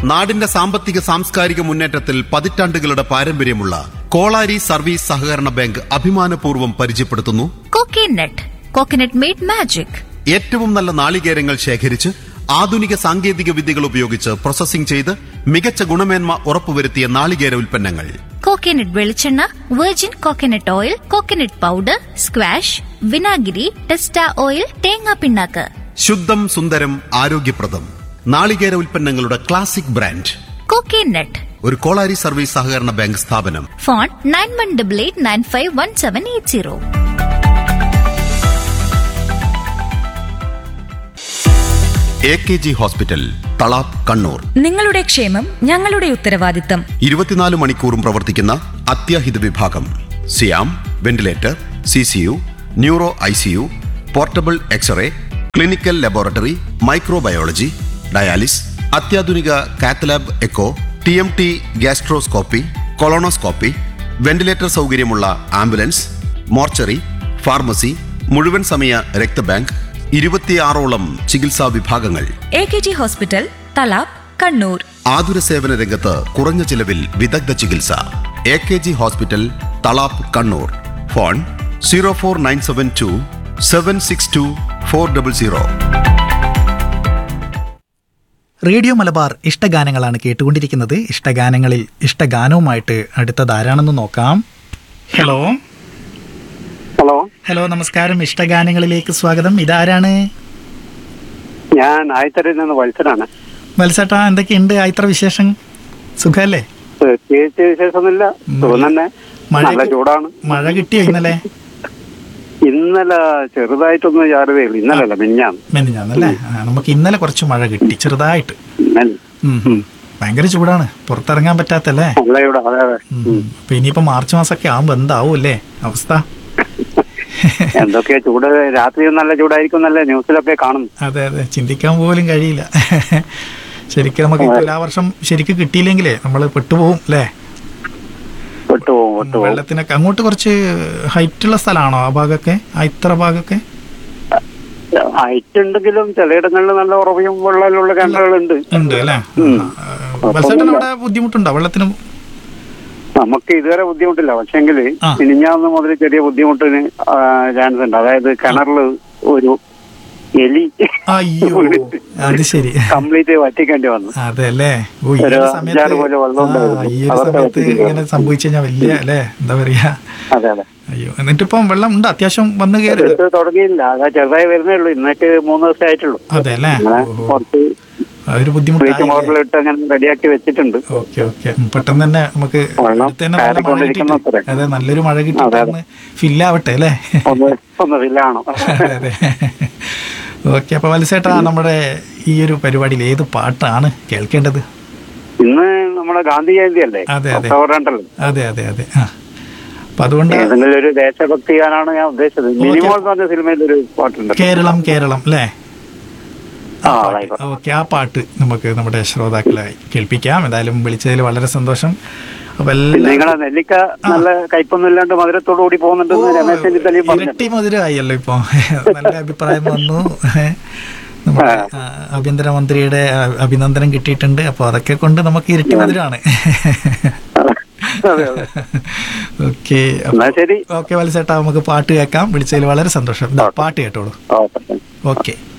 നാടിന്റെ സാമ്പത്തിക സാംസ്കാരിക മുന്നേറ്റത്തിൽ പതിറ്റാണ്ടുകളുടെ പാരമ്പര്യമുള്ള കോളാരി സർവീസ് സഹകരണ ബാങ്ക് അഭിമാനപൂർവ്വം പരിചയപ്പെടുത്തുന്നു കോക്കനട്ട് കോക്കനട്ട് മെയ്ഡ് മാജിക് ഏറ്റവും നല്ല നാളികേരങ്ങൾ ശേഖരിച്ച് ആധുനിക സാങ്കേതിക വിദ്യകൾ ഉപയോഗിച്ച് പ്രോസസ്സിംഗ് ചെയ്ത് മികച്ച ഗുണമേന്മ ഉറപ്പുവരുത്തിയ നാളികേര ഉൽപ്പന്നങ്ങൾ കോക്കനട്ട് വെളിച്ചെണ്ണ virgin coconut oil coconut powder squash വിനാഗിരി ടെസ്റ്റ ഓയിൽ തേങ്ങാ പിണ്ണാക്ക് ശുദ്ധം സുന്ദരം ആരോഗ്യപ്രദം നാളികേര ഉൽപ്പന്നങ്ങളുടെ ക്ലാസിക് ബ്രാൻഡ് കോക്കനട്ട് ഒരു കോളാരി സർവീസ് സഹകരണ ബാങ്ക് സ്ഥാപനം phone nine one double eight nine five one seven eight zero A K G hospital Thalap Kannur നിങ്ങളുടെ ക്ഷേമം ഞങ്ങളുടെ ഉത്തരവാദിത്തം ഇരുപത്തിനാല് മണിക്കൂറും പ്രവർത്തിക്കുന്ന അത്യാഹിത വിഭാഗം സിയാം ventilator C C U neuro I C U portable x-ray clinical laboratory microbiology dialysis അത്യാധുനിക cath lab echo T M T gastroscopy colonoscopy ventilator സൗകര്യമുള്ള ആംബുലൻസ് മോർച്ചറി ഫാർമസി മുഴുവൻ സമയ രക്തബാങ്ക് ഇരുപത്തിയാറോളം ചികിത്സാ വിഭാഗങ്ങൾ A K G hospital Thalap Kannur ആതുര സേവന രംഗത്ത് കുറഞ്ഞ ചിലവിൽ വിദഗ്ധ ചികിത്സ A K G hospital Thalap Kannur phone zero four nine seven two seven six two four double zero radio Malabar ഇഷ്ടഗാനങ്ങളാണ് കേട്ടുകൊണ്ടിരിക്കുന്നത് ഇഷ്ടഗാനങ്ങളിൽ ഇഷ്ടഗാനവുമായിട്ട് അടുത്തത് ആരാണെന്ന് നോക്കാം ഹലോ ഹലോ ഹലോ നമസ്കാരം ഇഷ്ടഗാനങ്ങളിലേക്ക് സ്വാഗതം ഇതാരാണ് ഞാൻ ആയിത്തരയിൽ നിന്ന് വത്സരാണ് വത്സേട്ടാ എന്തൊക്കെയുണ്ട് ഇത്ര വിശേഷം സുഖല്ലേ പ്രത്യേകിച്ച് വിശേഷമൊന്നുമില്ല സുഖം തന്നെ മഴ നല്ല ചൂടാണ് മഴ കിട്ടിയോ ഇന്നലെ ഇന്നലെ ചെറുതായിട്ടൊന്ന് ചാറുകയേ ഉള്ളൂ ഇന്നലെ അല്ല മിഞ്ഞാന്ന് മെനിഞ്ഞാന്നല്ലേ ആ, നമുക്ക് ഇന്നലെ കുറച്ച് മഴ കിട്ടി ചെറുതായിട്ട് ഇന്നലെ ഉം, ഉം. ഭയങ്കര ചൂടാണ് പുറത്തിറങ്ങാൻ പറ്റാത്തല്ലേ നല്ല ചൂടാ അതെ അതെ ഉം. അപ്പൊ ഇനിയിപ്പോ മാർച്ച് മാസമൊക്കെ ആവുമ്പോ എന്താവും അല്ലേ അവസ്ഥ എന്തൊക്കെയാ ചൂട് രാത്രി നല്ല ചൂടായിരിക്കും നല്ല ന്യൂസിലൊക്കെ കാണുന്നു അതെ അതെ ചിന്തിക്കാൻ പോലും കഴിയില്ല ശരിക്കും നമുക്ക് ഈ തുലാവർഷം ശരിക്കും കിട്ടിയില്ലെങ്കിലേ നമ്മൾ പെട്ടുപോകും അല്ലേ വിട്ടുപോകും വിട്ടുപോകും വെള്ളത്തിനൊക്കെ അങ്ങോട്ട് കുറച്ച് ഹൈറ്റുള്ള സ്ഥലമാണോ ആ ഭാഗമൊക്കെ ആ ഇത്ര ഭാഗമൊക്കെ ഹൈറ്റ് ഉണ്ടെങ്കിലും ചിലയിടങ്ങളിൽ നല്ല ഉറവയും വെള്ളമുള്ള കിണറുകളുണ്ട് ഉണ്ട് അല്ലേ ഉം. വത്സേട്ടൻ അവിടെ ബുദ്ധിമുട്ടുണ്ടോ വെള്ളത്തിന് നമുക്ക് ഇതുവരെ ബുദ്ധിമുട്ടില്ല പക്ഷെങ്കില് ആ. മിനിഞ്ഞാന്ന് മുതൽ ചെറിയ ബുദ്ധിമുട്ടിന് ചാൻസ് ഉണ്ട് അതായത് കിണറില് ഒരു എലി അയ്യോ വീണിട്ട് അത് ശരി കംപ്ലീറ്റ് വറ്റിക്കേണ്ടി വന്നു അതെ അല്ലേ ഓ ഈ ഒരു ഒരു അഞ്ചാറ് സമയത്ത് പോലെ വെള്ളം ആ, ഉണ്ടായിരുന്നു. ഈ ഒരു അതൊക്കെ സമയത്ത് വറ്റിച്ച് ഇങ്ങനെ സംഭവിച്ചു കഴിഞ്ഞാൽ വലിയ അല്ലേ എന്താ പറയാ അതെ അതെ അയ്യോ എന്നിട്ടിപ്പം വെള്ളം ഉണ്ട് അത്യാവശ്യം വന്ന് കയറി എടുത്ത് തുടങ്ങിയില്ല അതാ ചെറുതായി വരുന്നേ ഉള്ളൂ ഇന്നേക്ക് മൂന്ന് ദിവസം ആയിട്ടുള്ളൂ അതെ അല്ലേ അങ്ങനെ ഓ, കുറച്ച് അതൊരു ബ്ലീച്ച് ബുദ്ധിമുട്ടായി മോഡലിട്ട് അങ്ങനെ റെഡിയാക്കി വെച്ചിട്ടുണ്ട് ഓക്കെ ഓക്കെ പെട്ടെന്ന് തന്നെ നമുക്ക് വെള്ളം അടുത്ത് തന്നെ നല്ല മഴ കയറിക്കൊണ്ടിരിക്കുന്ന കിട്ടിയിട്ട് അത്രേ. അതെ നല്ലൊരു മഴ അതെ, കിട്ടിയിട്ട് അതെ. ഒന്ന് ഫില്ലാവട്ടെ അല്ലേ ഒന്ന് ഒന്ന് ഫില്ലാണോ അതെ ഓക്കെ അപ്പൊ വത്സേട്ടാ നമ്മുടെ ഈ ഒരു പരിപാടിയിൽ ഏത് പാട്ടാണ് കേൾക്കേണ്ടത് ഇന്ന് നമ്മുടെ ഗാന്ധി ജയന്തി അല്ലേ അതെ, അതെ. ഒക്ടോബർ രണ്ടല്ലേ അതെ അതെ അതെ ആ അപ്പൊ അതുകൊണ്ട് ഏതെങ്കിലും ഒരു ദേശഭക്തി ഗാനാണ് ഞാൻ ഉദ്ദേശിച്ചത് മിനിമോൾ എന്ന് പറഞ്ഞ സിനിമയിൽ ഒരു പാട്ടുണ്ട് കേരളം കേരളം അല്ലേ ആ ആയിക്കോട്ടെ ഓക്കെ ആ പാട്ട് നമുക്ക് നമ്മുടെ ശ്രോതാക്കളെ കേൾപ്പിക്കാം എന്തായാലും വിളിച്ചതിൽ വളരെ സന്തോഷം അപ്പൊ പിന്നെ എല്ലാ നിങ്ങളെ നെല്ലിക്ക നല്ല കയ്പൊന്നും ഇല്ലാണ്ട് മധുരത്തോടു കൂടി പോകുന്നുണ്ടെന്ന് രമേശ് ചെന്നിത്തലയും പറഞ്ഞു ഇരട്ടി മധുരമായല്ലോ ഇപ്പൊ നല്ല അഭിപ്രായം വന്നു നമ്മുടെ ആ, ആഭ്യന്തരമന്ത്രിയുടെ ആ, അഭിനന്ദനം കിട്ടിയിട്ടുണ്ട് അപ്പൊ അതൊക്കെ കൊണ്ട് നമുക്ക് ഇരട്ടി മധുരമാണ് അതെ അതെ ഓക്കെ എന്നാ ശരി ഓക്കെ വത്സേട്ടാ നമുക്ക് പാട്ട് കേൾക്കാം വിളിച്ചതിൽ വളരെ സന്തോഷം ദാ, പാട്ട് കേട്ടോളൂ ഓക്കെ ഓക്കെ